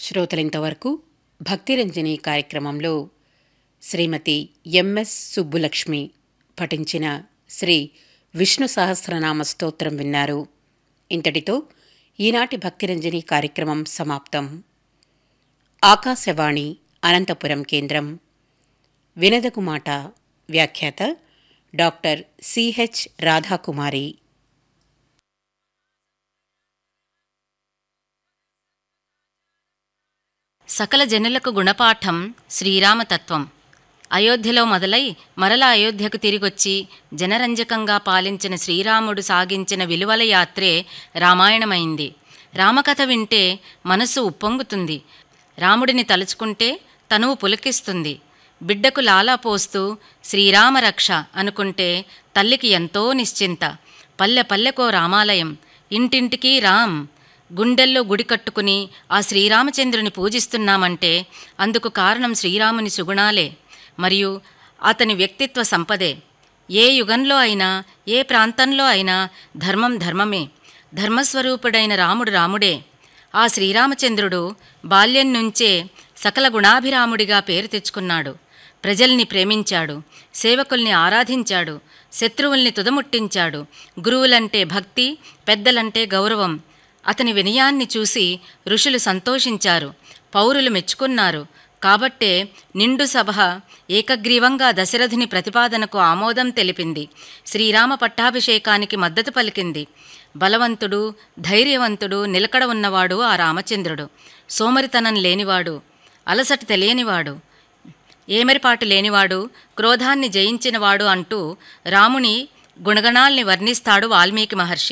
శ్రోతలింతవరకు భక్తిరంజని కార్యక్రమంలో శ్రీమతి ఎంఎస్ సుబ్బులక్ష్మి పఠించిన శ్రీ విష్ణు సహస్రనామ స్తోత్రం విన్నారు ఇంతటితో ఈనాటి భక్తిరంజని కార్యక్రమం సమాప్తం ఆకాశవాణి అనంతపురం కేంద్రం వినదకు మాట వ్యాఖ్యాత డాక్టర్ సిహెచ్ రాధాకుమారి సకల జనులకు గుణపాఠం శ్రీరామతత్వం అయోధ్యలో మొదలై మరల అయోధ్యకు తిరిగొచ్చి జనరంజకంగా పాలించిన శ్రీరాముడు సాగించిన విలువల యాత్రే రామాయణమైంది రామకథ వింటే మనస్సు ఉప్పొంగుతుంది రాముడిని తలుచుకుంటే తనువు పులకిస్తుంది బిడ్డకు లాలా పోస్తూ శ్రీరామ రక్ష అనుకుంటే తల్లికి ఎంతో నిశ్చింత పల్లె పల్లెకో రామాలయం ఇంటింటికి రామ్ గుండెల్లో గుడి కట్టుకుని ఆ శ్రీరామచంద్రుని పూజిస్తున్నామంటే అందుకు కారణం శ్రీరాముని సుగుణాలే మరియు అతని వ్యక్తిత్వ సంపదే ఏ యుగంలో అయినా ఏ ప్రాంతంలో అయినా ధర్మం ధర్మమే ధర్మస్వరూపుడైన రాముడు రాముడే ఆ శ్రీరామచంద్రుడు బాల్యం నుంచే సకల గుణాభిరాముడిగా పేరు తెచ్చుకున్నాడు ప్రజల్ని ప్రేమించాడు సేవకుల్ని ఆరాధించాడు శత్రువుల్ని తుదముట్టించాడు గురువులంటే భక్తి పెద్దలంటే గౌరవం అతని వినయాన్ని చూసి ఋషులు సంతోషించారు పౌరులు మెచ్చుకున్నారు కాబట్టే నిండు సభ ఏకగ్రీవంగా దశరథుని ప్రతిపాదనకు ఆమోదం తెలిపింది శ్రీరామ పట్టాభిషేకానికి మద్దతు పలికింది బలవంతుడు ధైర్యవంతుడు నిలకడ ఉన్నవాడు ఆ రామచంద్రుడు సోమరితనం లేనివాడు అలసట తెలియనివాడు ఏమరిపాటు లేనివాడు క్రోధాన్ని జయించినవాడు అంటూ రాముని గుణగణాల్ని వర్ణిస్తాడు వాల్మీకి మహర్షి